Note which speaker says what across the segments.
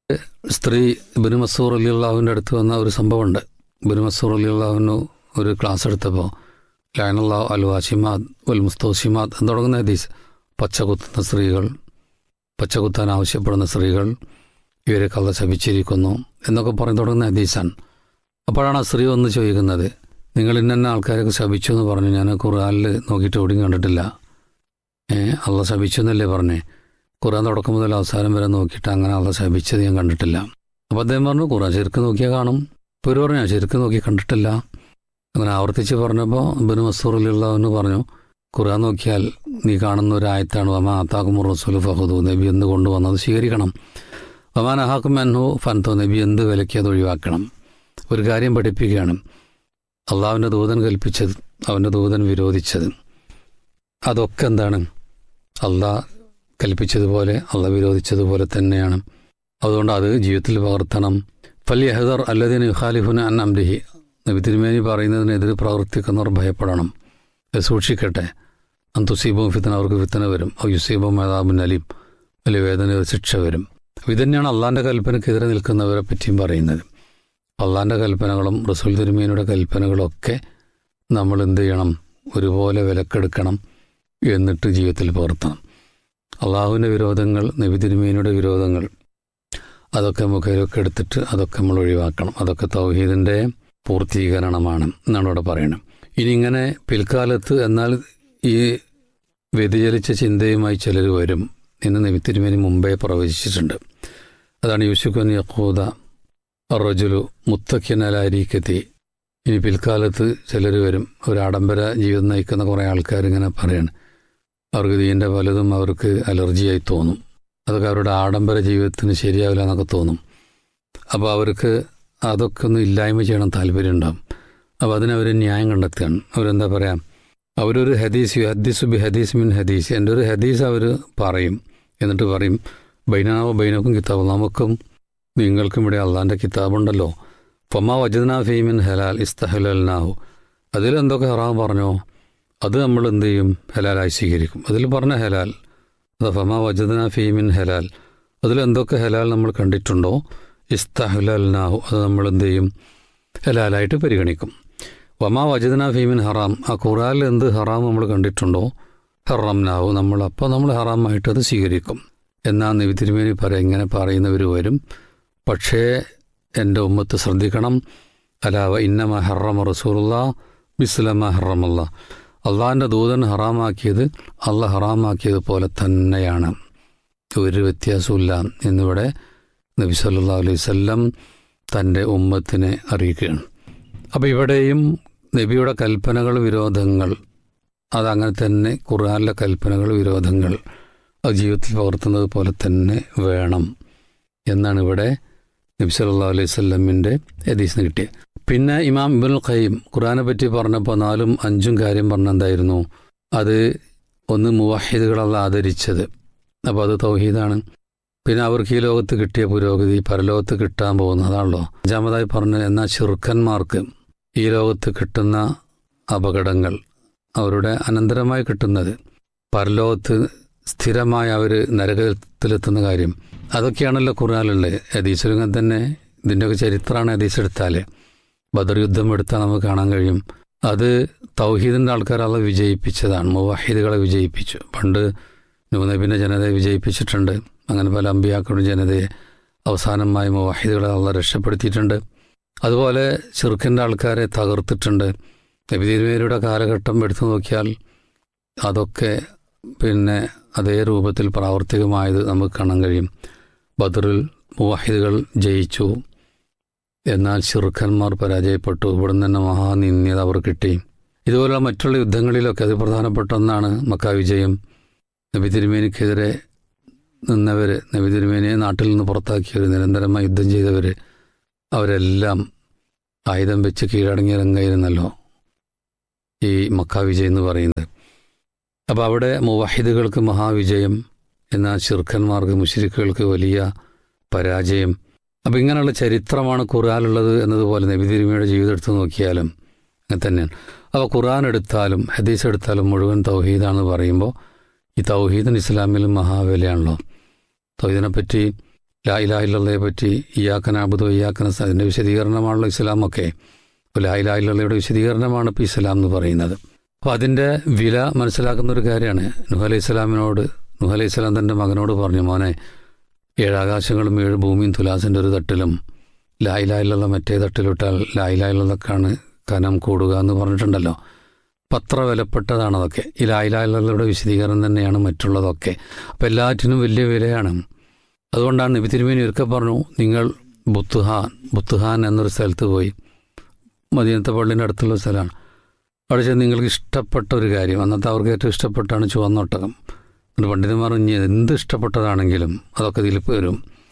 Speaker 1: സ്ത്രീ ഇബിന് മസൂർ അലി അള്ളാഹുവിൻ്റെ അടുത്ത് വന്ന ഒരു സംഭവമുണ്ട് ഇബിന് മസൂർ അലി അള്ളാഹുവിന് ഒരു ക്ലാസ് എടുത്തപ്പോൾ ലൈനുള്ള അൽ വാഷിമാദ് ഉൽ മുസ്തോഷിമാദ് എന്ന് തുടങ്ങുന്ന ഹദീസ് പച്ച കുത്തുന്ന സ്ത്രീകൾ പച്ച കുത്താൻ ആവശ്യപ്പെടുന്ന സ്ത്രീകൾ ഇവരെ കള്ള ശപിച്ചിരിക്കുന്നു എന്നൊക്കെ പറഞ്ഞു തുടങ്ങുന്ന ഹദീസാണ് അപ്പോഴാണ് ആ സ്ത്രീ വന്ന് ചോദിക്കുന്നത് നിങ്ങൾ ഇന്ന ആൾക്കാരൊക്കെ ശപിച്ചു എന്ന് പറഞ്ഞു ഞാൻ ഖുർആനിൽ നോക്കിയിട്ട് എവിടെയും കണ്ടിട്ടില്ല ഏ അള്ള ശപിച്ചു എന്നല്ലേ പറഞ്ഞേ ഖുർആൻ തുടക്കം മുതൽ അവസാനം വരെ നോക്കിയിട്ട് അങ്ങനെ അള്ള ശപിച്ചത് ഞാൻ കണ്ടിട്ടില്ല അപ്പോൾ അദ്ദേഹം പറഞ്ഞു ഖുർആൻ ശരിക്കും നോക്കിയാൽ കാണും ഇപ്പോൾ ഒരു പറഞ്ഞു ശരിക്കും നോക്കി കണ്ടിട്ടില്ല അങ്ങനെ ആവർത്തിച്ച് പറഞ്ഞപ്പോൾ ബിനു മസൂറിലുള്ളവന് പറഞ്ഞു ഖുർആൻ നോക്കിയാൽ നീ കാണുന്ന ഒരു ആയത്താണ് വമാ അത്താക്കുമുർ റസൂൽ ഫഹദു നബി എന്ത് കൊണ്ടുവന്നത് സ്വീകരിക്കണം വമാൻ അഹാക്കും അൻഹു ഫൻതോ നബി എന്ത് വിലയ്ക്ക് അത് ഒഴിവാക്കണം ഒരു കാര്യം പഠിപ്പിക്കുകയാണ് അള്ളാഹുവിൻ്റെ ദൂതൻ കൽപ്പിച്ചത് അവൻ്റെ ദൂതൻ വിരോധിച്ചത് അതൊക്കെ എന്താണ് അള്ളാഹ് കൽപ്പിച്ചതുപോലെ അള്ളാഹ് വിരോധിച്ചതുപോലെ തന്നെയാണ് അതുകൊണ്ട് അത് ജീവിതത്തിൽ പകർത്തണം ഫലി ഹദർ അല്ലതിന് ഖാലിഫുന അൻ അംരിഹി നബി തിരുമേനി പറയുന്നതിനെതിരെ പ്രവർത്തിക്കുന്നവർ ഭയപ്പെടണം ഇത് സൂക്ഷിക്കട്ടെ അന്തുസീബവും ഫിത്തന അവർക്ക് ഫിത്തന വരും ഔ യുസീബും മേധാബുൻ അലീം വലിയ വേദന ശിക്ഷ വരും ഇത് തന്നെയാണ് അള്ളാൻ്റെ കൽപ്പനയ്ക്കെതിരെ നിൽക്കുന്നവരെ പറ്റിയും പറയുന്നത് അള്ളാൻ്റെ കൽപ്പനകളും റസൂൽ തിരുമേനിയുടെ കൽപ്പനകളൊക്കെ നമ്മൾ എന്ത് ചെയ്യണം ഒരുപോലെ വിലക്കെടുക്കണം എന്നിട്ട് ജീവിതത്തിൽ പകർത്തണം അള്ളാഹുവിൻ്റെ വിരോധങ്ങൾ നബി തിരുമേനിയുടെ വിരോധങ്ങൾ അതൊക്കെ മുഖയിലൊക്കെ എടുത്തിട്ട് അതൊക്കെ നമ്മൾ ഒഴിവാക്കണം അതൊക്കെ തൗഹീദിൻ്റെ പൂർത്തീകരണമാണ് എന്നാണ് ഇവിടെ പറയുന്നത് ഇനി ഇങ്ങനെ പിൽക്കാലത്ത് എന്നാൽ ഈ വ്യതിചലിച്ച ചിന്തയുമായി ചിലർ വരും എന്ന് നബി തിരുമേനി മുമ്പേ പ്രവചിച്ചിട്ടുണ്ട് അതാണ് യൂസുഖൻ യക്കൂദ റജുലു മുത്തഖ്യനലാരിക്കത്തി ഇനി പിൽക്കാലത്ത് ചിലർ വരും ഒരു ആഡംബര ജീവിതം നയിക്കുന്ന കുറേ ആൾക്കാർ ഇങ്ങനെ പറയാണ് അവർക്ക് ദീൻ്റെ പലതും അവർക്ക് അലർജിയായി തോന്നും അതൊക്കെ അവരുടെ ആഡംബര ജീവിതത്തിന് ശരിയാവില്ല എന്നൊക്കെ തോന്നും അപ്പോൾ അവർക്ക് അതൊക്കെ ഒന്ന് ഇല്ലായ്മ ചെയ്യണം താല്പര്യം ഉണ്ടാവും അപ്പോൾ അതിനവർ ന്യായം കണ്ടെത്തുകയാണ് അവരെന്താ പറയുക അവരൊരു ഹദീസ് ഹദീസ് ബി ഹദീസ് മിൻ ഹദീസ് എൻ്റെ ഒരു ഹദീസ് അവർ പറയും എന്നിട്ട് പറയും ബൈനാവോ ബൈനക്കും കിതാബ് നമുക്കും നിങ്ങൾക്കും ഇവിടെ അള്ളാൻ്റെ കിതാബുണ്ടല്ലോ ഫമാ വജദ്ന ഫീമിൻ ഹലാൽ ഇസ്തഹലാഹു അതിൽ എന്തൊക്കെ ഹറാം പറഞ്ഞോ അത് നമ്മൾ എന്ത് ചെയ്യും ഹലാലായി സ്വീകരിക്കും അതിൽ പറഞ്ഞ ഹലാൽ അത് ഫമാ വജദ്ന ഫീമിൻ ഹലാൽ അതിൽ എന്തൊക്കെ ഹലാൽ നമ്മൾ കണ്ടിട്ടുണ്ടോ ഇസ്തഹലാഹു അത് നമ്മൾ എന്ത് ചെയ്യും ഹലാലായിട്ട് പരിഗണിക്കും വമാ വജദ്ന ഫീമിൻ ഹറാം ആ ഖുറാനിൽ എന്ത് ഹറാം നമ്മൾ കണ്ടിട്ടുണ്ടോ ഹറാംനാവും നമ്മൾ അപ്പോൾ നമ്മൾ ഹറാമായിട്ട് അത് സ്വീകരിക്കും എന്നാ നബി തിരുമേനി പറയാം ഇങ്ങനെ പറയുന്നവർ വരും പക്ഷേ എൻ്റെ ഉമ്മത്ത് ശ്രദ്ധിക്കണം അലാവ ഇന്നമ ഹറമ റസൂലുള്ള ബിസ്ലമ ഹറമല്ല അള്ളാഹിൻ്റെ ദൂതൻ ഹറാമാക്കിയത് അള്ള ഹറാമാക്കിയത് പോലെ തന്നെയാണ് ഒരു വ്യത്യാസമില്ല എന്നിവിടെ നബി സല്ലാ അലൈഹി വല്ലം തൻ്റെ ഉമ്മത്തിനെ അറിയിക്കുകയാണ് അപ്പോൾ ഇവിടെയും നബിയുടെ കൽപ്പനകൾ വിരോധങ്ങൾ അതങ്ങനെ തന്നെ ഖുർആാനിലെ കൽപ്പനകൾ വിരോധങ്ങൾ അത് ജീവിതത്തിൽ പകർത്തുന്നത് പോലെ തന്നെ വേണം എന്നാണ് ഇവിടെ നബി സല്ലാ അലൈഹി സ്വല്ലമിൻ്റെ ഹദീസിന് കിട്ടിയത് പിന്നെ ഇമാം ഇബുൽ ഖയ്യം ഖുർആനെ പറ്റി പറഞ്ഞപ്പോൾ നാലും അഞ്ചും കാര്യം പറഞ്ഞ എന്തായിരുന്നു അത് ഒന്ന് മുവാഹിദുകളല്ല ആദരിച്ചത് അപ്പോൾ അത് തൗഹീദാണ് പിന്നെ അവർക്ക് ഈ ലോകത്ത് കിട്ടിയ പുരോഗതി പരലോകത്ത് കിട്ടാൻ പോകുന്നു അതാണല്ലോ അഞ്ചാമതായി പറഞ്ഞത് എന്നാൽ ചെറുക്കന്മാർക്ക് ഈ ലോകത്ത് കിട്ടുന്ന അപകടങ്ങൾ അവരുടെ അനന്തരമായി കിട്ടുന്നത് പരലോകത്ത് സ്ഥിരമായി അവർ നരകത്തിലെത്തുന്ന കാര്യം അതൊക്കെയാണല്ലോ ഖുർആാനുള്ളത് ഹദീസുരംഗം തന്നെ ഇതിൻ്റെയൊക്കെ ചരിത്രമാണ് ഹദീസ് എടുത്താൽ ബദർ യുദ്ധം എടുത്താൽ നമുക്ക് കാണാൻ കഴിയും അത് തൗഹീദിൻ്റെ ആൾക്കാർ അത് വിജയിപ്പിച്ചതാണ് മുവാഹിദുകളെ വിജയിപ്പിച്ചു പണ്ട് നൂനബിൻ്റെ ജനതയെ വിജയിപ്പിച്ചിട്ടുണ്ട് അങ്ങനെ പല അമ്പിയാക്കളുടെ ജനതയെ അവസാനമായി മുവാഹിദുകളെ അള്ള രക്ഷപ്പെടുത്തിയിട്ടുണ്ട് അതുപോലെ ചെറുക്കൻ്റെ ആൾക്കാരെ തകർത്തിട്ടുണ്ട് നബിതിരുമേരുടെ കാലഘട്ടം എടുത്തു നോക്കിയാൽ അതൊക്കെ പിന്നെ അതേ രൂപത്തിൽ പ്രാവർത്തികമായത് നമുക്ക് കാണാൻ കഴിയും ബദറിൽ മുവാഹിദുകൾ ജയിച്ചു എന്നാൽ ചെറുക്കന്മാർ പരാജയപ്പെട്ടു ഇവിടുന്ന് തന്നെ മഹാനിന്യത അവർ കിട്ടി ഇതുപോലുള്ള മറ്റുള്ള യുദ്ധങ്ങളിലൊക്കെ അത് പ്രധാനപ്പെട്ട ഒന്നാണ് മക്ക വിജയം നബി തിരുമേനിക്കെതിരെ നിന്നവർ നബി തിരുമേനിയെ നാട്ടിൽ നിന്ന് പുറത്താക്കിയവർ നിരന്തരമായി യുദ്ധം ചെയ്തവർ അവരെല്ലാം ആയുധം വെച്ച് കീഴടങ്ങിയ രംഗായിരുന്നല്ലോ ഈ മക്ക വിജയം എന്ന് പറയുന്നത് അപ്പോൾ അവിടെ മുവാഹിദുകൾക്ക് മഹാവിജയം എന്നാൽ ചെറുക്കന്മാർക്ക് മുഷരിക്കുകൾക്ക് വലിയ പരാജയം അപ്പം ഇങ്ങനെയുള്ള ചരിത്രമാണ് ഖുർആാനുള്ളത് എന്നതുപോലെ നബി തിരുമയുടെ ജീവിതം എടുത്ത് നോക്കിയാലും അങ്ങനെ തന്നെയാണ് അപ്പോൾ ഖുർആൻ എടുത്താലും ഹദീസ് എടുത്താലും മുഴുവൻ തൗഹീദാണെന്ന് പറയുമ്പോൾ ഈ തൗഹീദിന് ഇസ്ലാമിലും മഹാവിലയാണല്ലോ തൗഹീദിനെ പറ്റി ലാ ഇലാഹില്ലയെ പറ്റി ഇയാക്കൻ അബുദോ ഇയാക്കന അതിൻ്റെ വിശദീകരണമാണല്ലോ ഇസ്ലാമൊക്കെ അപ്പോൾ ലാ ഇലാഹില്ലയുടെ വിശദീകരണമാണ് ഇപ്പോൾ ഇസ്ലാം എന്ന് പറയുന്നത് അപ്പോൾ അതിൻ്റെ വില മനസ്സിലാക്കുന്ന ഒരു കാര്യമാണ് നുഹ അലൈഹി ഇസ്ലാമിനോട് നുഹ അലൈഹി ഇസ്ലാം തൻ്റെ മകനോട് പറഞ്ഞു മോനെ ഏഴാകാശങ്ങളും ഏഴ് ഭൂമിയും തുലാസിൻ്റെ ഒരു തട്ടിലും ലായിലായിലുള്ള മറ്റേ തട്ടിലിട്ടാൽ ലായിലായിലുള്ളതൊക്കെയാണ് കനം കൂടുക എന്ന് പറഞ്ഞിട്ടുണ്ടല്ലോ പത്ര വിലപ്പെട്ടതാണ് അതൊക്കെ ഈ ലായിലായിലുള്ളവരുടെ വിശദീകരണം തന്നെയാണ് മറ്റുള്ളതൊക്കെ അപ്പം എല്ലാറ്റിനും വലിയ വിലയാണ് അതുകൊണ്ടാണ് നബി തിരുമേനി ഒരിക്കൽ പറഞ്ഞു നിങ്ങൾ ബുത്തുഹാൻ ബുത്തുഹാൻ എന്നൊരു സ്ഥലത്ത് പോയി മദീനത്തെ പള്ളിൻ്റെ അടുത്തുള്ള സ്ഥലമാണ് അവിടെ ചെന്ന് നിങ്ങൾക്ക് ഇഷ്ടപ്പെട്ട ഒരു കാര്യം അന്നത്തെ അവർക്ക് ഏറ്റവും ഇഷ്ടപ്പെട്ടാണ് ചുവന്നൊട്ടകം എന്നിട്ട് പണ്ഡിതന്മാർ ഇനി എന്ത് ഇഷ്ടപ്പെട്ടതാണെങ്കിലും അതൊക്കെ ഇതിൽ വരും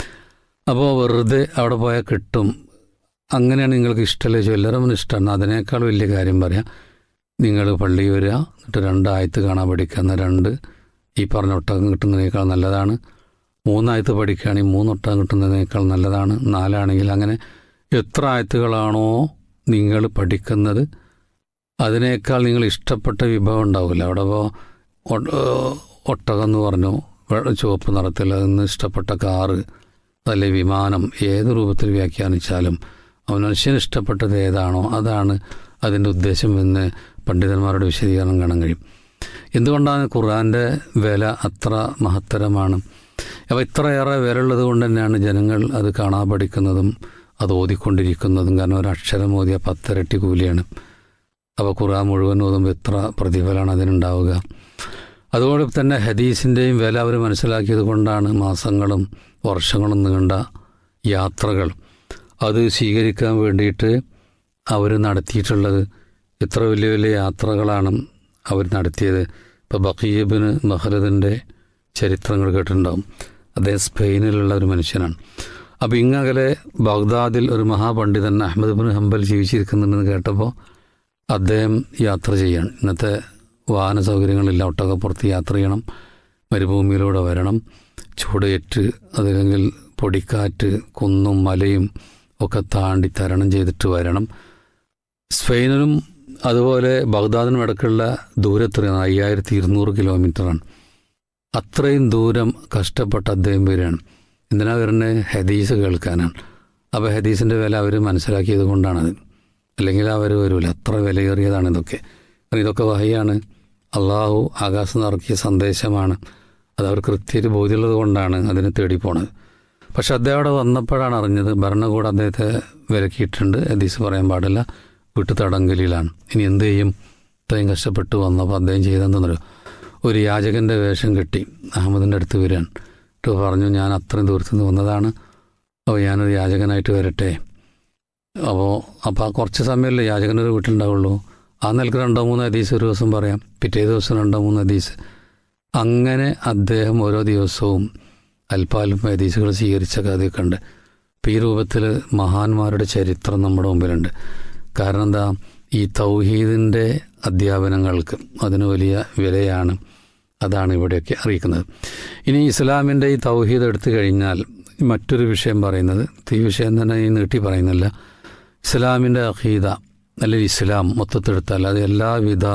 Speaker 1: അപ്പോൾ വെറുതെ അവിടെ പോയാൽ കിട്ടും അങ്ങനെയാണ് നിങ്ങൾക്ക് ഇഷ്ടമല്ലേ എല്ലാവരും ഇഷ്ടമാണ് അതിനേക്കാൾ വലിയ കാര്യം പറയാം നിങ്ങൾ പള്ളി വരിക എന്നിട്ട് രണ്ടായത്ത് കാണാൻ പഠിക്കുന്ന രണ്ട് ഈ പറഞ്ഞ ഒട്ടകം കിട്ടുന്നതിനേക്കാൾ നല്ലതാണ് മൂന്നായത്ത് പഠിക്കുകയാണെങ്കിൽ മൂന്നൊട്ടകം കിട്ടുന്നതിനേക്കാൾ നല്ലതാണ് നാലാണെങ്കിൽ അങ്ങനെ എത്ര ആയത്തുകളാണോ നിങ്ങൾ പഠിക്കുന്നത് അതിനേക്കാൾ നിങ്ങൾ ഇഷ്ടപ്പെട്ട വിഭവം ഉണ്ടാവില്ല അവിടെ ഇപ്പോൾ ഒട്ടകം എന്ന് പറഞ്ഞു ചുവപ്പ് നിറത്തിൽ അതിന് ഇഷ്ടപ്പെട്ട കാറ് അതല്ലെ വിമാനം ഏത് രൂപത്തിൽ വ്യാഖ്യാനിച്ചാലും അവൻ മനുഷ്യന് ഇഷ്ടപ്പെട്ടത് ഏതാണോ അതാണ് അതിൻ്റെ ഉദ്ദേശം എന്ന് പണ്ഡിതന്മാരുടെ വിശദീകരണം കാണാൻ കഴിയും എന്തുകൊണ്ടാണ് ഖുർആൻ്റെ വില അത്ര മഹത്തരമാണ് അപ്പോൾ ഇത്രയേറെ വിലയുള്ളത് കൊണ്ട് തന്നെയാണ് ജനങ്ങൾ അത് കാണാൻ പഠിക്കുന്നതും അത് ഓതിക്കൊണ്ടിരിക്കുന്നതും കാരണം ഒരു അക്ഷരം ഓതിയ പത്തിരട്ടി കൂലിയാണ് അപ്പോൾ ഖുർആൻ മുഴുവൻ ഓതുമ്പോൾ എത്ര പ്രതിഫലമാണ് അതിനുണ്ടാവുക അതുകൊണ്ട് തന്നെ ഹദീസിൻ്റെയും വില അവർ മനസ്സിലാക്കിയത് കൊണ്ടാണ് മാസങ്ങളും വർഷങ്ങളും നീണ്ട യാത്രകൾ അത് സ്വീകരിക്കാൻ വേണ്ടിയിട്ട് അവർ നടത്തിയിട്ടുള്ളത് എത്ര വലിയ വലിയ യാത്രകളാണ് അവർ നടത്തിയത് ഇപ്പോൾ ബക്കീബിന് മഹ്റദിൻ്റെ ചരിത്രങ്ങൾ കേട്ടിട്ടുണ്ടാവും അദ്ദേഹം സ്പെയിനിലുള്ള ഒരു മനുഷ്യനാണ് അപ്പോൾ ഇങ്ങകലെ ബഗ്ദാദിൽ ഒരു മഹാപണ്ഡിതൻ അഹമ്മദ് ബിൻ ഹംബൽ ജീവിച്ചിരിക്കുന്നുണ്ടെന്ന് കേട്ടപ്പോൾ അദ്ദേഹം യാത്ര ചെയ്യണം ഇന്നത്തെ വാഹന സൗകര്യങ്ങളില്ല ഒട്ടകപ്പുറത്ത് യാത്ര ചെയ്യണം മരുഭൂമിയിലൂടെ വരണം ചൂടേറ്റ് അതല്ലെങ്കിൽ പൊടിക്കാറ്റ് കുന്നും മലയും ഒക്കെ താണ്ടി തരണം ചെയ്തിട്ട് വരണം സ്പെയിനിലും അതുപോലെ ബഗ്ദാദിനും ഇടയ്ക്കുള്ള ദൂരത്രയാണ് അയ്യായിരത്തി ഇരുന്നൂറ് കിലോമീറ്ററാണ് അത്രയും ദൂരം കഷ്ടപ്പെട്ട അദ്ദേഹം വരികയാണ് എന്തിനാ വരുന്നത് ഹദീസ് കേൾക്കാനാണ് അപ്പോൾ ഹദീസിൻ്റെ വില അവർ മനസ്സിലാക്കിയത് കൊണ്ടാണത് അല്ലെങ്കിൽ അവർ വരില്ല അത്ര വിലയേറിയതാണ് ഇതൊക്കെ കാരണം ഇതൊക്കെ വഹയാണ് അള്ളാഹു ആകാശം നിറക്കിയ സന്ദേശമാണ് അത് അവർ കൃത്യമായിട്ട് ബോധ്യമുള്ളത് കൊണ്ടാണ് അതിനെ തേടി പോണത് പക്ഷെ അദ്ദേഹം അവിടെ വന്നപ്പോഴാണ് അറിഞ്ഞത് ഭരണകൂടം അദ്ദേഹത്തെ വിലക്കിയിട്ടുണ്ട് ഹദീസ് പറയാൻ പാടില്ല വീട്ടു തടങ്കലിലാണ് ഇനി എന്ത് ചെയ്യും ഇത്രയും കഷ്ടപ്പെട്ട് വന്നപ്പോൾ അദ്ദേഹം ചെയ്തെന്തെന്നറിയോ ഒരു യാചകൻ്റെ വേഷം കെട്ടി അഹമ്മദിൻ്റെ അടുത്ത് വരാൻ എന്നിട്ട് പറഞ്ഞു ഞാൻ അത്രയും ദൂരത്തു നിന്ന് വന്നതാണ് അപ്പോൾ ഞാനൊരു യാചകനായിട്ട് വരട്ടെ അപ്പോൾ അപ്പോൾ ആ കുറച്ച് സമയമല്ലേ യാചകനൊരു വീട്ടിലുണ്ടാവുള്ളൂ ആ നിലക്ക് രണ്ടോ മൂന്നോ ഹദീസ് ഒരു ദിവസം പറയാം പിറ്റേ ദിവസം രണ്ടോ മൂന്നോ ഹദീസ് അങ്ങനെ അദ്ദേഹം ഓരോ ദിവസവും അല്പാൽപ്പം ഹദീസുകൾ സ്വീകരിച്ച കഥയൊക്കെ ഉണ്ട് അപ്പം ഈ രൂപത്തിൽ മഹാന്മാരുടെ ചരിത്രം നമ്മുടെ മുമ്പിലുണ്ട് കാരണം എന്താ ഈ തൗഹീദിൻ്റെ അധ്യാപനങ്ങൾക്ക് അതിന് വലിയ വിലയാണ് അതാണ് ഇവിടെയൊക്കെ അറിയിക്കുന്നത് ഇനി ഇസ്ലാമിൻ്റെ ഈ തൗഹീദ് എടുത്തു കഴിഞ്ഞാൽ മറ്റൊരു വിഷയം പറയുന്നത് ഈ വിഷയം തന്നെ ഈ നീട്ടി പറയുന്നില്ല ഇസ്ലാമിൻ്റെ അഖീദ അല്ലെങ്കിൽ ഇസ്ലാം മൊത്തത്തെടുത്താൽ അത് എല്ലാവിധ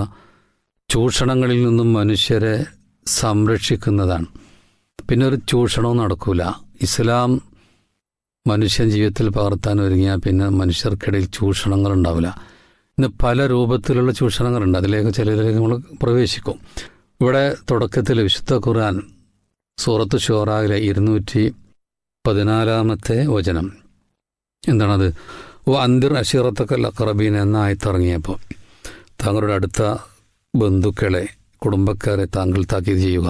Speaker 1: ചൂഷണങ്ങളിൽ നിന്നും മനുഷ്യരെ സംരക്ഷിക്കുന്നതാണ് പിന്നെ ഒരു ചൂഷണവും നടക്കൂല ഇസ്ലാം മനുഷ്യൻ ജീവിതത്തിൽ പകർത്താൻ ഒരുങ്ങിയാൽ പിന്നെ മനുഷ്യർക്കിടയിൽ ചൂഷണങ്ങൾ ഉണ്ടാവില്ല ഇന്ന് പല രൂപത്തിലുള്ള ചൂഷണങ്ങളുണ്ട് അതിലേക്ക് ചിലതിലേക്ക് നമ്മൾ പ്രവേശിക്കും ഇവിടെ തുടക്കത്തിൽ വിശുദ്ധ ഖുർആൻ സൂറത്ത് ഷോറായിലെ ഇരുന്നൂറ്റി പതിനാലാമത്തെ വചനം എന്താണത് ഓ അന്തിർ അഷീറത്തക്കൽ അക്രബീൻ എന്ന ആയത്തിറങ്ങിയപ്പോൾ താങ്കളുടെ അടുത്ത ബന്ധുക്കളെ കുടുംബക്കാരെ താങ്കൾ താക്കീത് ചെയ്യുക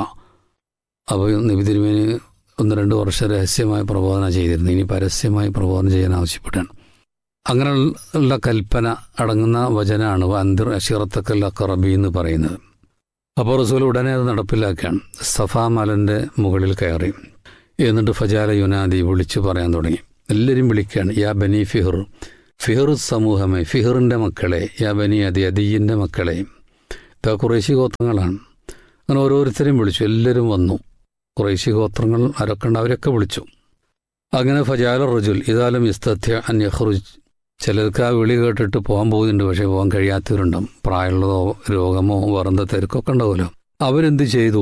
Speaker 1: അപ്പോൾ നബി തിരുമേനി ഒന്ന് രണ്ട് വർഷം രഹസ്യമായ പ്രബോധനം ചെയ്തിരുന്നു ഇനി പരസ്യമായി പ്രബോധനം ചെയ്യാൻ ആവശ്യപ്പെട്ടാണ് അങ്ങനെയുള്ള കൽപ്പന അടങ്ങുന്ന വചനാണ് അന്തിർ അഷീറത്തക്കൽ അക്രബി എന്ന് പറയുന്നത് അപ്പോൾ റസൂൽ ഉടനെ അത് നടപ്പിലാക്കുകയാണ് സഫാ മലൻ്റെ മുകളിൽ കയറി എന്നിട്ട് ഫജാല യുനാദി വിളിച്ചു പറയാൻ തുടങ്ങി എല്ലാവരും വിളിക്കുകയാണ് യാ ബനി ഫിഹർ ഫിഹർ സമൂഹമേ ഫിഹറിൻ്റെ മക്കളെ യാ ബനി അതി അദീൻ്റെ മക്കളെ ഇതാ കുറേശി ഗോത്രങ്ങളാണ് അങ്ങനെ ഓരോരുത്തരെയും വിളിച്ചു എല്ലാവരും വന്നു കുറേശി ഗോത്രങ്ങൾ ആരൊക്കെ ഉണ്ട് അവരൊക്കെ വിളിച്ചു അങ്ങനെ ഫജാല റജുൽ ഇതാലും ഇസ്തത്യ അന്യഹ്റുജ് ചിലർക്ക് ആ വിളി കേട്ടിട്ട് പോകാൻ പോകുന്നുണ്ട് പക്ഷേ പോകാൻ കഴിയാത്തവരുണ്ടാവും പ്രായമുള്ളതോ രോഗമോ വേറെന്താ തിരക്കൊക്കെ ഉണ്ടാവുമല്ലോ അവരെന്ത് ചെയ്തു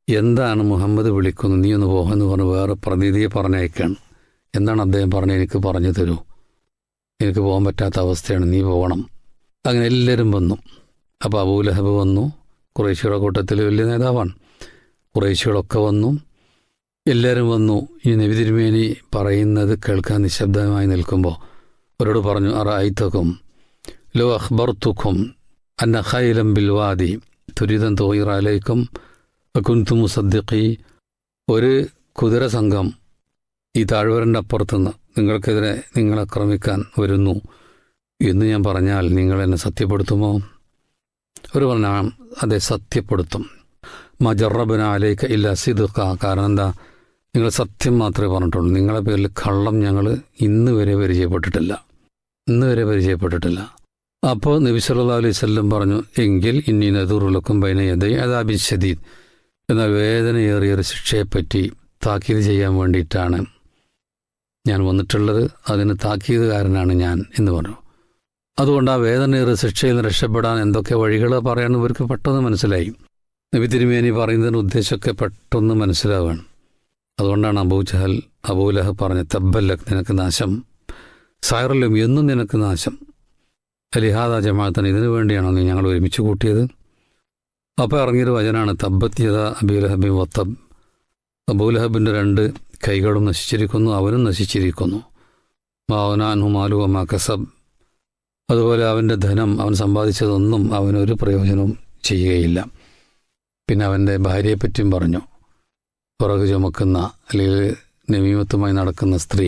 Speaker 1: എന്താണ് മുഹമ്മദ് വിളിക്കുന്നു നീ ഒന്ന് പോകാമെന്ന് പറഞ്ഞ് വേറെ പ്രതിനിധിയെ പറഞ്ഞയക്കാണ് എന്താണ് അദ്ദേഹം പറഞ്ഞത് എനിക്ക് പറഞ്ഞു തരൂ എനിക്ക് പോകാൻ പറ്റാത്ത അവസ്ഥയാണ് നീ പോകണം അങ്ങനെ എല്ലാവരും വന്നു അപ്പോൾ അബൂലഹബ് വന്നു കുറേശ്ശിയുടെ കൂട്ടത്തിൽ വലിയ നേതാവാണ് കുറേശ്ശികളൊക്കെ വന്നു എല്ലാവരും വന്നു ഈ നബി തിരുമേനി പറയുന്നത് കേൾക്കാൻ നിശബ്ദമായി നിൽക്കുമ്പോൾ അവരോട് പറഞ്ഞു അറായിത്തക്കും ലോ അഖ്ബർത്തുക്കും അന്ന ഖൈലം ബിൽവാദി തുരിതം തോയിറാലേക്കും കുന്തു മുസദ്ദിഖി ഒരു കുതിര സംഘം ഈ താഴ്വരൻ്റെ അപ്പുറത്തുനിന്ന് നിങ്ങൾക്കെതിരെ നിങ്ങളെ ആക്രമിക്കാൻ വരുന്നു എന്ന് ഞാൻ പറഞ്ഞാൽ നിങ്ങൾ എന്നെ സത്യപ്പെടുത്തുമോ അവർ പറഞ്ഞ അതെ സത്യപ്പെടുത്തും മജറബന അലേക്ക ഇല്ല സിദുക്ക കാരണം എന്താ നിങ്ങൾ സത്യം മാത്രമേ പറഞ്ഞിട്ടുള്ളൂ നിങ്ങളെ പേരിൽ കള്ളം ഞങ്ങൾ ഇന്ന് വരെ പരിചയപ്പെട്ടിട്ടില്ല ഇന്ന് വരെ പരിചയപ്പെട്ടിട്ടില്ല അപ്പോൾ നബി സല്ലാ അലൈഹി സ്വല്ലം പറഞ്ഞു എങ്കിൽ ഇനി നദൂറുലക്കും ബൈനയതൈ അതാബിൻ ഷദീദ് എന്നാൽ വേദനയേറിയൊരു ശിക്ഷയെപ്പറ്റി താക്കീത് ചെയ്യാൻ വേണ്ടിയിട്ടാണ് ഞാൻ വന്നിട്ടുള്ളത് അതിന് താക്കീതുകാരനാണ് ഞാൻ എന്ന് പറഞ്ഞു അതുകൊണ്ട് ആ വേദനയേറിയ ശിക്ഷയിൽ നിന്ന് രക്ഷപ്പെടാൻ എന്തൊക്കെ വഴികൾ പറയാൻ ഇവർക്ക് പെട്ടെന്ന് മനസ്സിലായി നബി തിരുമേനി പറയുന്നതിന് ഉദ്ദേശമൊക്കെ പെട്ടെന്ന് മനസ്സിലാവുകയാണ് അതുകൊണ്ടാണ് അബൂ ജഹൽ അബൂലഹ് പറഞ്ഞ തബ്ബല്ലക് നിനക്ക് നാശം സായറലും എന്നും നിനക്ക് നാശം അലിഹാദ ജമാഅത്തിന് ഇതിനു വേണ്ടിയാണോ നീ ഞങ്ങൾ ഒരുമിച്ച് കൂട്ടിയത് അപ്പോൾ ഇറങ്ങിയൊരു വചനാണ് തബ്ബത്യത അബീലഹബി വത്തബ് അബൂലഹബിൻ്റെ രണ്ട് കൈകളും നശിച്ചിരിക്കുന്നു അവനും നശിച്ചിരിക്കുന്നു മാവനാൻഹു മാലു അമ്മ കസബ് അതുപോലെ അവൻ്റെ ധനം അവൻ സമ്പാദിച്ചതൊന്നും അവനൊരു പ്രയോജനവും ചെയ്യുകയില്ല പിന്നെ അവൻ്റെ ഭാര്യയെപ്പറ്റിയും പറഞ്ഞു പുറകു ചുമക്കുന്ന അല്ലെങ്കിൽ നമീമത്തുമായി നടക്കുന്ന സ്ത്രീ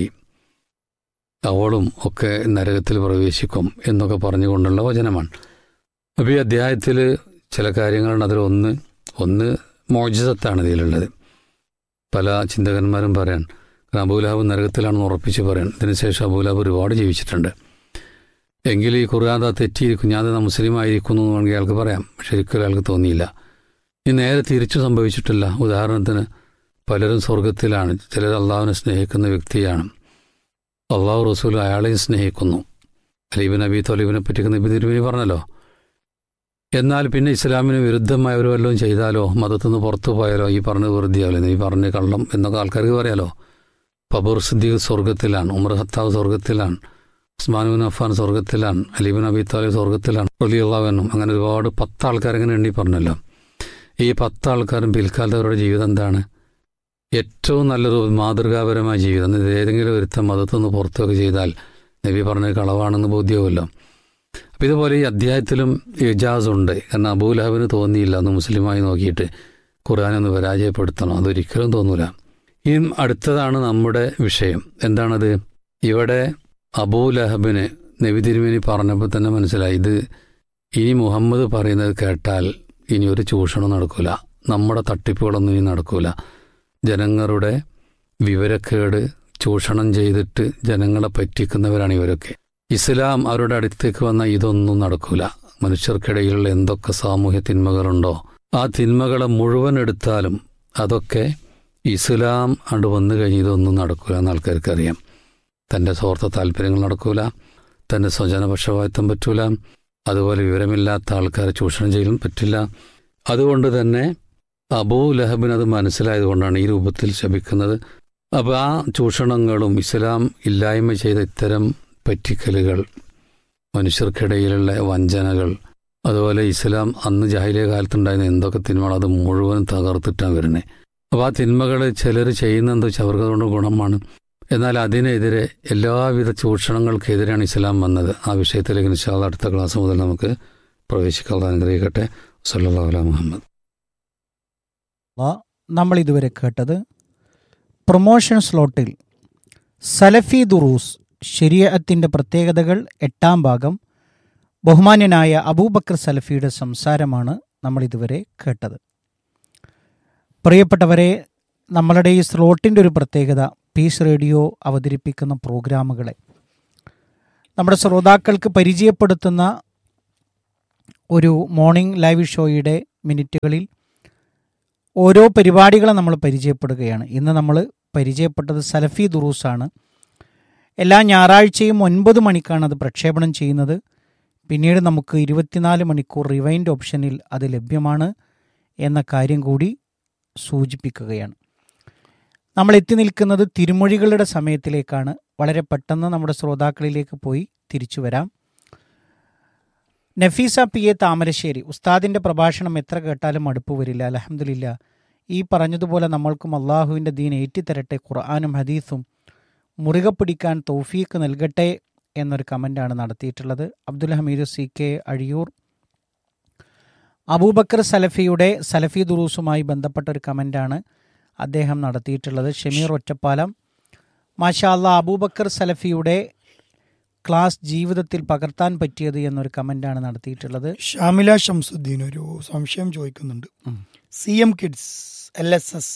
Speaker 1: അവളും ഒക്കെ നരകത്തിൽ പ്രവേശിക്കും എന്നൊക്കെ പറഞ്ഞുകൊണ്ടുള്ള വചനമാണ് അപ്പോൾ ഈ അധ്യായത്തിൽ ചില കാര്യങ്ങളുണ്ട് അതിൽ ഒന്ന് ഒന്ന് മോചിതത്താണ് ഇതിലുള്ളത് പല ചിന്തകന്മാരും പറയാൻ അബൂലാബ് നരകത്തിലാണെന്ന് ഉറപ്പിച്ച് പറയാൻ ഇതിനുശേഷം അബൂലാബ് ഒരുപാട് ജീവിച്ചിട്ടുണ്ട് എങ്കിൽ ഈ ഖുർആാദ തെറ്റിയിരിക്കും ഞാൻ മുസ്ലിം ആയിരിക്കുന്നു എന്ന് വേണമെങ്കിൽ അയാൾക്ക് പറയാം പക്ഷെ ഒരിക്കലും അയാൾക്ക് തോന്നിയില്ല ഈ നേരെ തിരിച്ചു സംഭവിച്ചിട്ടില്ല ഉദാഹരണത്തിന് പലരും സ്വർഗത്തിലാണ് ചിലർ അള്ളാഹുവിനെ സ്നേഹിക്കുന്ന വ്യക്തിയാണ് അള്ളാഹു റസൂൽ അയാളെയും സ്നേഹിക്കുന്നു അലീബിൻ നബി തൊലീബിനെ പറ്റിയൊക്കെ നബി തിരുവിനി പറഞ്ഞല്ലോ എന്നാൽ പിന്നെ ഇസ്ലാമിന് വിരുദ്ധമായ ഒരു വല്ലതും ചെയ്താലോ മതത്തിൽ നിന്ന് പുറത്തു പോയാലോ ഈ പറഞ്ഞ് വെറുതെയാവില്ല നീ പറഞ്ഞ് കള്ളം എന്നൊക്കെ ആൾക്കാർക്ക് പറയാലോ പബൂർ സിദ്ദീഖ് സ്വർഗത്തിലാണ് ഉമർ ഹത്താവ് സ്വർഗത്തിലാണ് ഉസ്മാനുബിൻ അഫാൻ സ്വർഗത്തിലാണ് അലീബിൻ അബി താലിബ് സ്വർഗത്തിലാണ് റലി അള്ളാഹുനും അങ്ങനെ ഒരുപാട് പത്ത് ആൾക്കാരങ്ങനെ എണ്ണി പറഞ്ഞല്ലോ ഈ പത്ത് ആൾക്കാരും പിൽക്കാലത്ത് അവരുടെ ജീവിതം എന്താണ് ഏറ്റവും നല്ലൊരു മാതൃകാപരമായ ജീവിതം ഇത് ഏതെങ്കിലും ഒരുത്തം മതത്തിൽ നിന്ന് പുറത്തൊക്കെ ചെയ്താൽ നബി പറഞ്ഞ കളവാണെന്ന് ബോധ്യവുമല്ലോ അപ്പം ഇതുപോലെ ഈ അധ്യായത്തിലും ഇജാസ് ഉണ്ട് കാരണം അബൂലഹബിന് തോന്നിയില്ല അന്ന് മുസ്ലിമായി നോക്കിയിട്ട് ഖുർആാനൊന്ന് പരാജയപ്പെടുത്തണം അതൊരിക്കലും തോന്നൂല ഇനി അടുത്തതാണ് നമ്മുടെ വിഷയം എന്താണത് ഇവിടെ അബൂലഹബിന് നബി തിരുമേനി പറഞ്ഞപ്പോൾ തന്നെ മനസ്സിലായി ഇത് ഇനി മുഹമ്മദ് പറയുന്നത് കേട്ടാൽ ഇനി ഒരു ചൂഷണം നടക്കൂല നമ്മുടെ തട്ടിപ്പുകളൊന്നും ഇനി നടക്കൂല ജനങ്ങളുടെ വിവരക്കേട് ചൂഷണം ചെയ്തിട്ട് ജനങ്ങളെ പറ്റിക്കുന്നവരാണ് ഇവരൊക്കെ ഇസ്ലാം അവരുടെ അടുത്തേക്ക് വന്ന ഇതൊന്നും നടക്കൂല മനുഷ്യർക്കിടയിലുള്ള എന്തൊക്കെ സാമൂഹ്യ തിന്മകളുണ്ടോ ആ തിന്മകളെ മുഴുവൻ എടുത്താലും അതൊക്കെ ഇസ്ലാം അണ്ട് വന്നു കഴിഞ്ഞ് ഇതൊന്നും നടക്കൂല എന്ന് ആൾക്കാർക്ക് അറിയാം തൻ്റെ സ്വാർത്ഥ താല്പര്യങ്ങൾ നടക്കൂല തൻ്റെ സ്വജനപക്ഷപാതിത്വം പറ്റൂല അതുപോലെ വിവരമില്ലാത്ത ആൾക്കാരെ ചൂഷണം ചെയ്യാൻ പറ്റില്ല അതുകൊണ്ട് തന്നെ അബൂ ലഹബിന് അത് മനസ്സിലായതുകൊണ്ടാണ് ഈ രൂപത്തിൽ ശപിക്കുന്നത് അപ്പോൾ ആ ചൂഷണങ്ങളും ഇസ്ലാം ഇല്ലായ്മ ചെയ്ത ഇത്തരം പറ്റിക്കലുകൾ മനുഷ്യർക്കിടയിലുള്ള വഞ്ചനകൾ അതുപോലെ ഇസ്ലാം അന്ന് ജാഹിലിയ കാലത്തുണ്ടായിരുന്ന എന്തൊക്കെ തിന്മകൾ അത് മുഴുവൻ തകർത്തിട്ടാണ് വരുന്നത് അപ്പോൾ ആ തിന്മകൾ ചിലർ ചെയ്യുന്നതെന്ന് വെച്ചാൽ അവർക്ക് അതുകൊണ്ട് ഗുണമാണ് എന്നാൽ അതിനെതിരെ എല്ലാവിധ ചൂഷണങ്ങൾക്കെതിരെയാണ് ഇസ്ലാം വന്നത് ആ വിഷയത്തിലേക്ക് നിശാദ അടുത്ത ക്ലാസ് മുതൽ നമുക്ക് പ്രവേശിക്കാൻ അനുഗ്രഹിക്കട്ടെ സല്ലാ മുഹമ്മദ്
Speaker 2: നമ്മൾ ഇതുവരെ കേട്ടത് പ്രൊമോഷൻ സ്ലോട്ടിൽ സലഫി ദുറൂസ് ശരീഅത്തിൻ്റെ പ്രത്യേകതകൾ എട്ടാം ഭാഗം ബഹുമാന്യനായ അബൂബക്കർ സലഫിയുടെ സംസാരമാണ് നമ്മൾ ഇതുവരെ കേട്ടത് പ്രിയപ്പെട്ടവരെ നമ്മളുടെ ഈ സ്ലോട്ടിൻ്റെ ഒരു പ്രത്യേകത പീസ് റേഡിയോ അവതരിപ്പിക്കുന്ന പ്രോഗ്രാമുകളെ നമ്മുടെ ശ്രോതാക്കൾക്ക് പരിചയപ്പെടുത്തുന്ന ഒരു മോർണിംഗ് ലൈവ് ഷോയുടെ മിനിറ്റുകളിൽ ഓരോ പരിപാടികളെ നമ്മൾ പരിചയപ്പെടുകയാണ് ഇന്ന് നമ്മൾ പരിചയപ്പെട്ടത് സലഫി ദുറൂസാണ് എല്ലാ ഞായറാഴ്ചയും ഒൻപത് മണിക്കാണ് അത് പ്രക്ഷേപണം ചെയ്യുന്നത് പിന്നീട് നമുക്ക് ഇരുപത്തിനാല് മണിക്കൂർ റിവൈൻഡ് ഓപ്ഷനിൽ അത് ലഭ്യമാണ് എന്ന കാര്യം കൂടി സൂചിപ്പിക്കുകയാണ് നമ്മൾ എത്തി നിൽക്കുന്നത് തിരുമൊഴികളുടെ സമയത്തിലേക്കാണ് വളരെ പെട്ടെന്ന് നമ്മുടെ ശ്രോതാക്കളിലേക്ക് പോയി തിരിച്ചു വരാം നഫീസ പി എ താമരശ്ശേരി ഉസ്താദിൻ്റെ പ്രഭാഷണം എത്ര കേട്ടാലും മടുപ്പ് വരില്ല അലഹമില്ല ഈ പറഞ്ഞതുപോലെ നമ്മൾക്കും അള്ളാഹുവിൻ്റെ ദീൻ ഏറ്റിത്തരട്ടെ ഖുർആാനും ഹദീസും മുറുകെ പിടിക്കാൻ തൗഫീക്ക് നൽകട്ടെ എന്നൊരു കമൻ്റാണ് നടത്തിയിട്ടുള്ളത് അബ്ദുൽ ഹമീദ് സി കെ അഴിയൂർ അബൂബക്കർ സലഫിയുടെ സലഫി ദുറൂസുമായി ബന്ധപ്പെട്ട ഒരു കമൻ്റാണ് അദ്ദേഹം നടത്തിയിട്ടുള്ളത് ഷമീർ ഒറ്റപ്പാലം മാഷാ അല്ലാ അബൂബക്കർ സലഫിയുടെ ക്ലാസ് ജീവിതത്തിൽ പകർത്താൻ പറ്റിയത് എന്നൊരു കമൻ്റാണ് നടത്തിയിട്ടുള്ളത്
Speaker 3: ഷാമില ഷംസുദ്ദീൻ ഒരു സംശയം ചോദിക്കുന്നുണ്ട്
Speaker 2: ഉം.
Speaker 3: C M kids L S S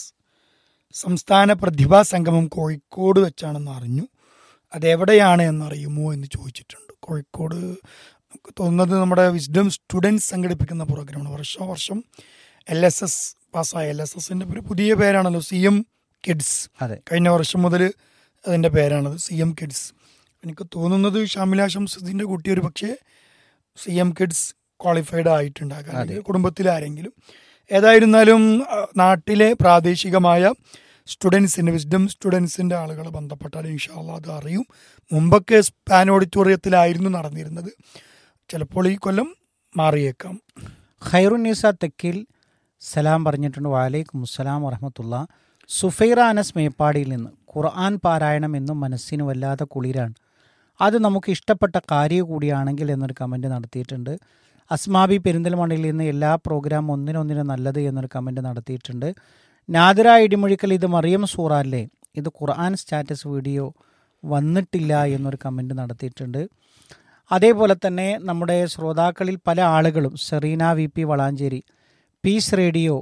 Speaker 3: സംസ്ഥാന പ്രതിഭാ സംഗമം കോഴിക്കോട് വെച്ചാണെന്ന് അറിഞ്ഞു അതെവിടെയാണ് എന്നറിയുമോ എന്ന് ചോദിച്ചിട്ടുണ്ട് കോഴിക്കോട് നമുക്ക് തോന്നുന്നത് നമ്മുടെ വിസ്ഡം സ്റ്റുഡൻസ് സംഘടിപ്പിക്കുന്ന പ്രോഗ്രാമാണ് വർഷാവർഷം എൽ എസ് എസ് പാസ്സായ എൽ എസ് എസിൻ്റെ ഒരു പുതിയ പേരാണല്ലോ സി എം കിഡ്സ്
Speaker 2: അതെ
Speaker 3: കഴിഞ്ഞ വർഷം മുതൽ അതിൻ്റെ പേരാണത് സി എം കിഡ്സ് എനിക്ക് തോന്നുന്നത് ഷാമില ഷംസുദ്ദീൻ്റെ കുട്ടി ഒരു പക്ഷേ സി എം കിഡ്സ് ക്വാളിഫൈഡ് ആയിട്ടുണ്ടാകാം അല്ലെങ്കിൽ കുടുംബത്തിൽ ആരെങ്കിലും ഏതായിരുന്നാലും ആ, നാട്ടിലെ പ്രാദേശികമായ സ്റ്റുഡൻസിൻ്റെ വിസ്ഡം സ്റ്റുഡൻസിൻ്റെ ആളുകൾ ബന്ധപ്പെട്ടാൽ ഇൻഷാല്ല അത് അറിയും മുമ്പൊക്കെ സ്പാൻ ഓഡിറ്റോറിയത്തിലായിരുന്നു നടന്നിരുന്നത് ചിലപ്പോൾ ഈ കൊല്ലം മാറിയേക്കാം
Speaker 2: ഖൈറുന്നീസ തെക്കിൽ സലാം പറഞ്ഞിട്ടുണ്ട് വാലൈക്കും അസ്സലാം വറഹമത്തുള്ള സുഫൈറ അനസ് മേപ്പാടിയിൽ നിന്ന് ഖുർആൻ പാരായണം എന്നും മനസ്സിന് വല്ലാത്ത കുളിരാണ് അത് നമുക്ക് ഇഷ്ടപ്പെട്ട കാര്യം കൂടിയാണെങ്കിൽ എന്നൊരു കമൻറ്റ് നടത്തിയിട്ടുണ്ട് അസ്മാബി പെരിന്തൽമണ്ണയിൽ നിന്ന് എല്ലാ പ്രോഗ്രാം ഒന്നിനൊന്നിനും നല്ലത് എന്നൊരു കമൻറ്റ് നടത്തിയിട്ടുണ്ട് നാദിര ഇടിമൊഴിക്കൽ ഇത് മറിയം സൂറ അല്ലേ ഇത് ഖുർആൻ സ്റ്റാറ്റസ് വീഡിയോ വന്നിട്ടില്ല എന്നൊരു കമൻറ്റ് നടത്തിയിട്ടുണ്ട് അതേപോലെ തന്നെ നമ്മുടെ ശ്രോതാക്കളിൽ പല ആളുകളും Sareena V P Valanchery peace radio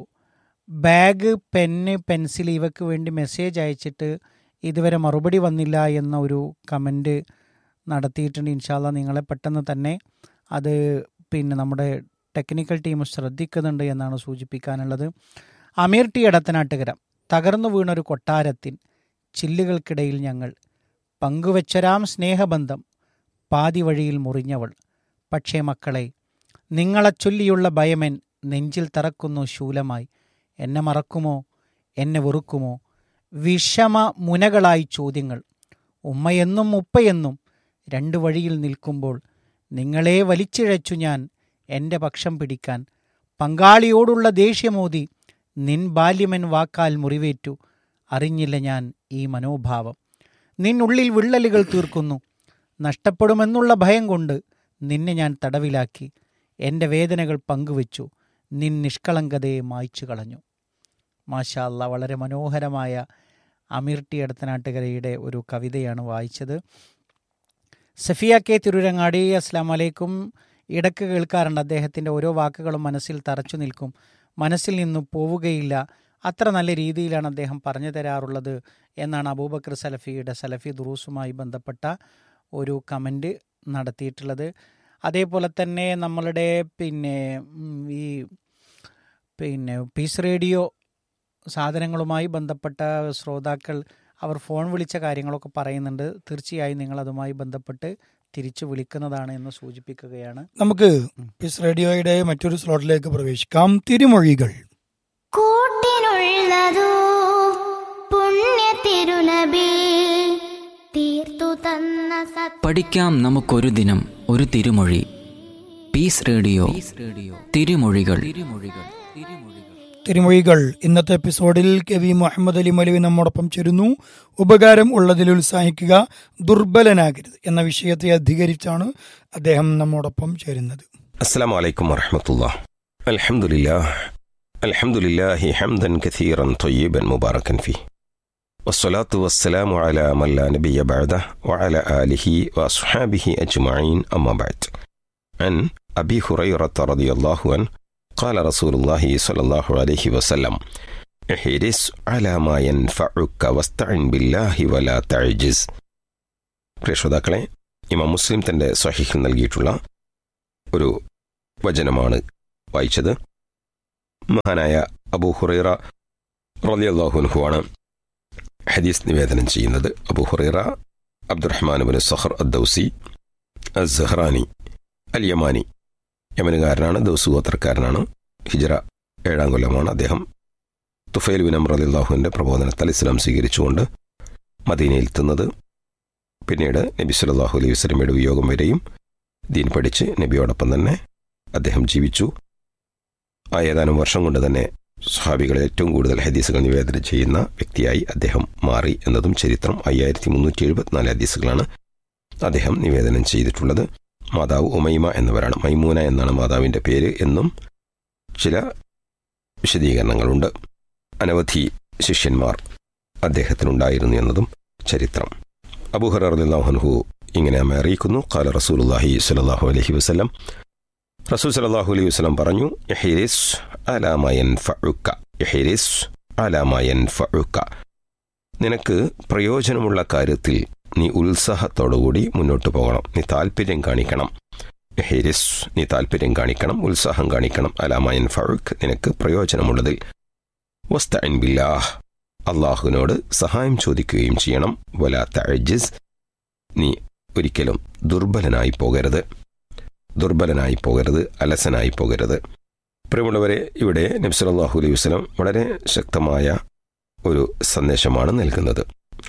Speaker 2: bag pen pencil ഇവയ്ക്ക് വേണ്ടി മെസ്സേജ് അയച്ചിട്ട് ഇതുവരെ മറുപടി വന്നില്ല എന്ന ഒരു കമൻറ്റ് നടത്തിയിട്ടുണ്ട് ഇൻഷാല്ല നിങ്ങളെ പെട്ടെന്ന് തന്നെ അത് പിന്നെ നമ്മുടെ ടെക്നിക്കൽ ടീം ശ്രദ്ധിക്കുന്നുണ്ട് എന്നാണ് സൂചിപ്പിക്കാനുള്ളത് അമീർ ടി എടത്തനാട്ടുകര തകർന്നു വീണൊരു കൊട്ടാരത്തിൻ ചില്ലുകൾക്കിടയിൽ ഞങ്ങൾ പങ്കുവച്ചൊരാം സ്നേഹബന്ധം പാതി വഴിയിൽ മുറിഞ്ഞവൾ പക്ഷേ മക്കളെ നിങ്ങളെ ചൊല്ലിയുള്ള ഭയമൻ നെഞ്ചിൽ തറക്കുന്നു ശൂലമായി എന്നെ മറക്കുമോ എന്നെ വെറുക്കുമോ വിഷമ മുനകളായി ചോദ്യങ്ങൾ ഉമ്മയെന്നും ഉപ്പയെന്നും രണ്ട് വഴിയിൽ നിൽക്കുമ്പോൾ നിങ്ങളെ വലിച്ചിഴച്ചു ഞാൻ എൻ്റെ പക്ഷം പിടിക്കാൻ പങ്കാളിയോടുള്ള ദേഷ്യമോതി നിൻ ബാല്യമൻ വാക്കാൽ മുറിവേറ്റു അറിഞ്ഞില്ല ഞാൻ ഈ മനോഭാവം നിന്നുള്ളിൽ വിള്ളലുകൾ തീർക്കുന്നു നഷ്ടപ്പെടുമെന്നുള്ള ഭയം കൊണ്ട് നിന്നെ ഞാൻ തടവിലാക്കി എൻ്റെ വേദനകൾ പങ്കുവച്ചു നിൻ നിഷ്കളങ്കതയെ മായ്ച്ചു കളഞ്ഞു മാഷാ അല്ലാ വളരെ മനോഹരമായ അമീർ ടി എടത്തനാട്ടുകരയുടെ ഒരു കവിതയാണ് വായിച്ചത് സഫിയ കെ തിരുരങ്ങാടി അസ്ലാം വലൈക്കും ഇടക്ക് കേൾക്കാറുണ്ട് അദ്ദേഹത്തിൻ്റെ ഓരോ വാക്കുകളും മനസ്സിൽ തറച്ചു നിൽക്കും മനസ്സിൽ നിന്നും പോവുകയില്ല അത്ര നല്ല രീതിയിലാണ് അദ്ദേഹം പറഞ്ഞു തരാറുള്ളത് എന്നാണ് അബൂബക്കർ സലഫിയുടെ സലഫി ദുറൂസുമായി ബന്ധപ്പെട്ട ഒരു കമൻറ്റ് നടത്തിയിട്ടുള്ളത് അതേപോലെ തന്നെ നമ്മളുടെ പിന്നെ ഉം, ഈ പിന്നെ പീസ് റേഡിയോ സാധനങ്ങളുമായി ബന്ധപ്പെട്ട ശ്രോതാക്കൾ അവർ ഫോൺ വിളിച്ച കാര്യങ്ങളൊക്കെ പറയുന്നുണ്ട് തീർച്ചയായും നിങ്ങൾ അതുമായി ബന്ധപ്പെട്ട് തിരിച്ചു വിളിക്കുന്നതാണ് എന്ന് സൂചിപ്പിക്കുകയാണ്
Speaker 3: നമുക്ക് പീസ് റേഡിയോയുടെ മറ്റൊരു സ്ലോട്ടിലേക്ക് പ്രവേശിക്കാം തിരുമൊഴികൾ
Speaker 4: കൂട്ടിനുള്ളതോ പുണ്യ തിരുനബി തീർത്തു തന്ന സത്
Speaker 5: പഠിക്കാം നമുക്കൊരു ദിനം ഒരു തിരുമൊഴി പീസ് റേഡിയോ തിരുമൊഴികൾ തിരുമൊഴികൾ
Speaker 3: തിരുമൊഴികൾ ഇന്നത്തെ എപ്പിസോഡിൽ കെ വി മുഹമ്മദ് അലി മൗലവി നമ്മോടൊപ്പം ചേരുന്നു ഉപകാരം ഉള്ളതിൽ ഉത്സാഹിക്കുക ദുർബലനാകരുത് എന്ന വിഷയത്തെ അധികരിച്ചാണ് അദ്ദേഹം നമ്മോടൊപ്പം ചേരുന്നത്
Speaker 6: السلام عليكم ورحمة الله الحمد لله الحمد لله حمدا كثيرا طيبا مباركا فيه والصلاة والسلام على من لا نبي بعده وعلى آله وأصحابه أجمعين أما بعد عن أبي هريرة رضي الله عنه قال رسول الله صلى الله عليه وسلم احرص على ما ينفعك واستعن بالله ولا تعجز പ്രിയ ശ്രോതാക്കളെ ഇമാം മുസ്ലിം തന്റെ സ്വഹീഹിൽ നൽകിയിട്ടുള്ള ഒരു വചനമാണ് വായിച്ചത് മഹാനായ അബൂ ഹുറൈറ റലിയല്ലാഹുൻഹു ആണ് ഹദീസ് നിവേദനം ചെയ്യുന്നത് Abu Hurairah Abdurrahman bin Sakhr Addausi Azzahrani al Yamani യമനുകാരനാണ് ദൗസ് ഗോത്രക്കാരനാണ് ഹിജറ ഏഴാം കൊല്ലമാണ് അദ്ദേഹം തുഫൈൽ ബിൻ അമർ അലിള്ളാഹുവിൻ്റെ പ്രബോധനത്താൽ ഇസ്ലാം സ്വീകരിച്ചുകൊണ്ട് മദീനയിലെത്തുന്നത് പിന്നീട് നബി സല്ലല്ലാഹു അലൈഹി വസല്ലമയുടെ വിയോഗം വരെയും ദീൻ പഠിച്ച് നബിയോടൊപ്പം തന്നെ അദ്ദേഹം ജീവിച്ചു ആ ഏതാനും വർഷം കൊണ്ട് തന്നെ സ്വഹാബികളിൽ ഏറ്റവും കൂടുതൽ ഹദീസുകൾ നിവേദനം ചെയ്യുന്ന വ്യക്തിയായി അദ്ദേഹം മാറി എന്നതും ചരിത്രം അയ്യായിരത്തി മുന്നൂറ്റി എഴുപത്തിനാല് ഹദീസുകളാണ് അദ്ദേഹം നിവേദനം ചെയ്തിട്ടുള്ളത് മാതാവ് ഉമൈമ എന്നവരാണ് മൈമൂന എന്നാണ് മാതാവിൻ്റെ പേര് എന്നും ചില വിശദീകരണങ്ങളുണ്ട് അനവധി ശിഷ്യന്മാർ അദ്ദേഹത്തിനുണ്ടായിരുന്നു എന്നതും ചരിത്രം അബൂഹറഹു ഇങ്ങനെ നമ്മെ അറിയിക്കുന്നു കാല റസൂലുല്ലാഹി സ്വല്ലല്ലാഹു അലൈഹി വസല്ലം റസൂൽ സല്ലല്ലാഹു അലൈഹി വസല്ലം പറഞ്ഞു ഇഹ്രിസ് അലാമയൻ ഫഉക്ക ഇഹ്രിസ് അലാമയൻ ഫഉക്ക നിനക്ക് പ്രയോജനമുള്ള കാര്യത്തിൽ നീ ഉത്സാഹത്തോടുകൂടി മുന്നോട്ട് പോകണം നീ താല്പര്യം കാണിക്കണം ഇഹ്രിസ് നീ താല്പര്യം കാണിക്കണം ഉത്സാഹം കാണിക്കണം അലാമയൻ ഫഉക്ക് നിനക്ക് പ്രയോജനമുള്ളതിൽ വസ്തഇൻ ബില്ലാഹ് അള്ളാഹുവിനോട് സഹായം ചോദിക്കുകയും ചെയ്യണം വലാ തഅജിസ് നീ ഒരിക്കലും ദുർബലനായി പോകരുത് ദുർബലനായി പോകരുത് അലസനായി പോകരുത് പ്രിയമുള്ളവരെ ഇവിടെ നബ്സലാഹു അലൈഹി വസ്ലം വളരെ ശക്തമായ ഒരു സന്ദേശമാണ് നൽകുന്നത്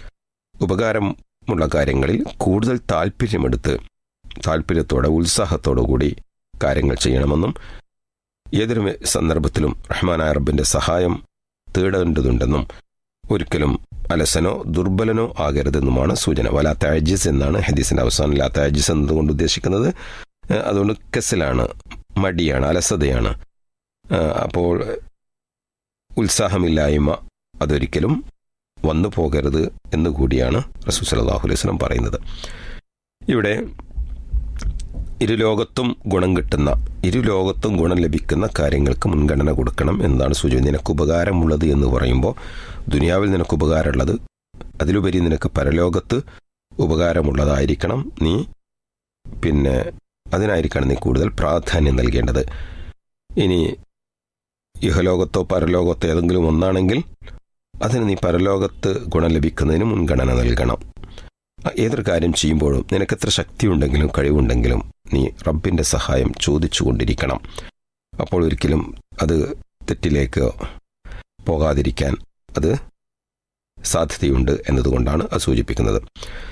Speaker 6: ഉപകാരമുള്ള കാര്യങ്ങളിൽ കൂടുതൽ താല്പര്യമെടുത്ത് താല്പര്യത്തോടെ ഉത്സാഹത്തോടു കൂടി കാര്യങ്ങൾ ചെയ്യണമെന്നും ഏതൊരു സന്ദർഭത്തിലും റഹ്മാനായ റബ്ബിന്റെ സഹായം തേടേണ്ടതുണ്ടെന്നും ഒരിക്കലും അലസനോ ദുർബലനോ ആകരുതെന്നുമാണ് സൂചന വലാ താജിസ് എന്നാണ് ഹദീസിന്റെ അവസാനം ലാ താജിസ് എന്നതുകൊണ്ട് ഉദ്ദേശിക്കുന്നത് ഏഹ് അതുകൊണ്ട് കെസലാണ് മടിയാണ് അലസതയാണ് ഏഹ് അപ്പോൾ ഉത്സാഹമില്ലായ്മ അതൊരിക്കലും വന്നു പോകരുത് എന്നുകൂടിയാണ് റസൂൽ സല്ലല്ലാഹു അലൈഹി വസല്ലം പറയുന്നത് ഇവിടെ ഇരുലോകത്തും ഗുണം കിട്ടുന്ന ഇരുലോകത്തും ഗുണം ലഭിക്കുന്ന കാര്യങ്ങൾക്ക് മുൻഗണന കൊടുക്കണം എന്നതാണ് സൂചന നിനക്ക് ഉപകാരമുള്ളത് എന്ന് പറയുമ്പോൾ ദുനിയാവിൽ നിനക്ക് ഉപകാരമുള്ളത് അതിലുപരി നിനക്ക് പരലോകത്ത് ഉപകാരമുള്ളതായിരിക്കണം നീ പിന്നെ അതിനായിരിക്കണം നീ കൂടുതൽ പ്രാധാന്യം നൽകേണ്ടത് ഇനി ഇഹലോകത്തോ പരലോകത്തോ ഏതെങ്കിലും ഒന്നാണെങ്കിൽ അതിന് നീ പരലോകത്ത് ഗുണം ലഭിക്കുന്നതിന് മുൻഗണന നൽകണം ഏതൊരു കാര്യം ചെയ്യുമ്പോഴും നിനക്കെത്ര ശക്തിയുണ്ടെങ്കിലും കഴിവുണ്ടെങ്കിലും നീ റബ്ബിന്റെ സഹായം ചോദിച്ചുകൊണ്ടിരിക്കണം അപ്പോൾ ഒരിക്കലും അത് തെറ്റിലേക്ക് പോകാതിരിക്കാൻ അത് സാധ്യതയുണ്ട് എന്നതുകൊണ്ടാണ് അത് സൂചിപ്പിക്കുന്നത്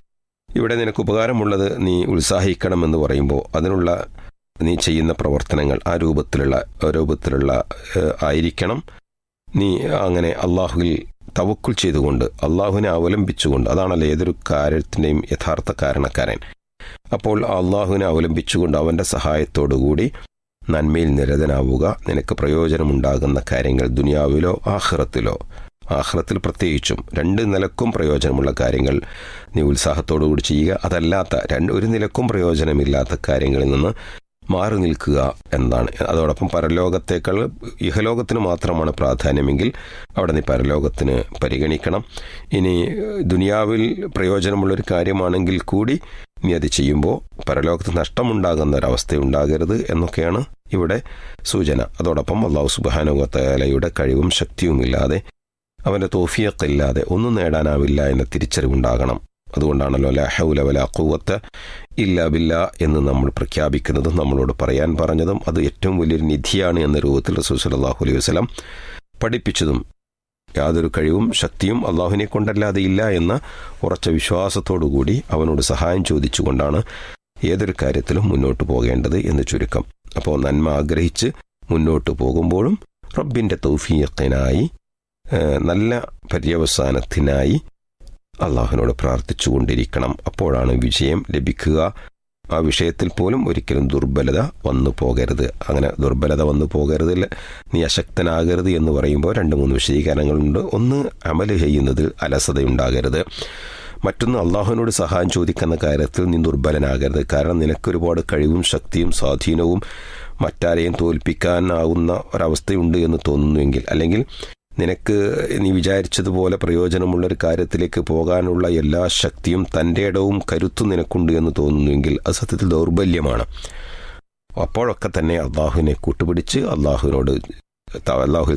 Speaker 6: ഇവിടെ നിനക്ക് ഉപകാരമുള്ളത് നീ ഉത്സാഹിക്കണമെന്ന് പറയുമ്പോൾ അതിനുള്ള നീ ചെയ്യുന്ന പ്രവർത്തനങ്ങൾ ആ രൂപത്തിലുള്ള ആ രൂപത്തിലുള്ള ഏഹ്, ആയിരിക്കണം നീ അങ്ങനെ അള്ളാഹുവിൽ തവക്കുൽ ചെയ്തുകൊണ്ട് അള്ളാഹുവിനെ അവലംബിച്ചുകൊണ്ട് അതാണല്ലോ ഏതൊരു കാര്യത്തിൻ്റെയും യഥാർത്ഥ കാരണക്കാരൻ അപ്പോൾ അള്ളാഹുവിനെ അവലംബിച്ചുകൊണ്ട് അവൻ്റെ സഹായത്തോടുകൂടി നന്മയിൽ നിരതനാവുക നിനക്ക് പ്രയോജനമുണ്ടാകുന്ന കാര്യങ്ങൾ ദുനിയാവിലോ ആഹ്റത്തിലോ ആഹ്റത്തിൽ പ്രത്യേകിച്ചും രണ്ട് നിലക്കും പ്രയോജനമുള്ള കാര്യങ്ങൾ നീ ഉത്സാഹത്തോടുകൂടി ചെയ്യുക അതല്ലാത്ത രണ്ട് ഒരു നിലക്കും പ്രയോജനമില്ലാത്ത കാര്യങ്ങളിൽ നിന്ന് മാറി നിൽക്കുക എന്നതാണ് അതോടൊപ്പം പരലോകത്തേക്കാൾ ഇഹലോകത്തിന് മാത്രമാണ് പ്രാധാന്യമെങ്കിൽ അവിടെ നീ പരലോകത്തിന് പരിഗണിക്കണം ഇനി ദുനിയാവിൽ പ്രയോജനമുള്ളൊരു കാര്യമാണെങ്കിൽ കൂടി നീ അത് ചെയ്യുമ്പോൾ പരലോകത്ത് നഷ്ടമുണ്ടാകുന്ന ഒരവസ്ഥ ഉണ്ടാകരുത് എന്നൊക്കെയാണ് ഇവിടെ സൂചന അതോടൊപ്പം അള്ളാഹു സുബാനുവത്തലയുടെ കഴിവും ശക്തിയുമില്ലാതെ അവൻ്റെ തോഫിയക്കില്ലാതെ ഒന്നും നേടാനാവില്ല എന്ന തിരിച്ചറിവുണ്ടാകണം അതുകൊണ്ടാണല്ലോ ലാ ഹൗല വലാ ഖുവത്ത ഇല്ല ബില്ല എന്ന് നമ്മൾ പ്രഖ്യാപിക്കുന്നതും നമ്മളോട് പറയാൻ പറഞ്ഞതും അത് ഏറ്റവും വലിയൊരു നിധിയാണ് എന്ന രൂപത്തിൽ റസൂൽ സല്ലല്ലാഹു അലൈഹി വസല്ലം പഠിപ്പിച്ചതും യാതൊരു കഴിവും ശക്തിയും അള്ളാഹുവിനെ കൊണ്ടല്ലാതെ ഇല്ല എന്ന ഉറച്ച വിശ്വാസത്തോടുകൂടി അവനോട് സഹായം ചോദിച്ചുകൊണ്ടാണ് ഏതൊരു കാര്യത്തിലും മുന്നോട്ട് പോകേണ്ടത് എന്ന് ചുരുക്കം അപ്പോൾ നന്മ ആഗ്രഹിച്ച് മുന്നോട്ട് പോകുമ്പോഴും റബ്ബിൻ്റെ തൗഫീഖിനായി ഏഹ്, നല്ല പര്യവസാനത്തിനായി അള്ളാഹുവിനോട് പ്രാർത്ഥിച്ചുകൊണ്ടിരിക്കണം അപ്പോഴാണ് വിജയം ലഭിക്കുക ആ വിഷയത്തിൽ പോലും ഒരിക്കലും ദുർബലത വന്നു പോകരുത് അങ്ങനെ ദുർബലത വന്നു പോകരുത് നീ അശക്തനാകരുത് എന്ന് പറയുമ്പോൾ രണ്ട് മൂന്ന് വിശദീകരണങ്ങളുണ്ട് ഒന്ന് അമല് ചെയ്യുന്നതിൽ അലസതയുണ്ടാകരുത് മറ്റൊന്ന് അള്ളാഹുവിനോട് സഹായം ചോദിക്കുന്ന കാര്യത്തിൽ നീ ദുർബലനാകരുത് കാരണം നിനക്ക് ഒരുപാട് കഴിവും ശക്തിയും സ്വാധീനവും മറ്റാരെയും തോൽപ്പിക്കാനാവുന്ന ഒരവസ്ഥയുണ്ട് എന്ന് തോന്നുന്നുവെങ്കിൽ അല്ലെങ്കിൽ നിനക്ക് നീ വിചാരിച്ചതുപോലെ പ്രയോജനമുള്ള ഒരു കാര്യത്തിലേക്ക് പോകാനുള്ള എല്ലാ ശക്തിയും തൻ്റെ ഇടവും കരുത്തും നിനക്കുണ്ട് എന്ന് തോന്നുന്നുവെങ്കിൽ അത് സത്യത്തിൽ ദൗർബല്യമാണ് അപ്പോഴൊക്കെ തന്നെ അള്ളാഹുവിനെ കൂട്ടുപിടിച്ച് അള്ളാഹുവിനോട് അള്ളാഹു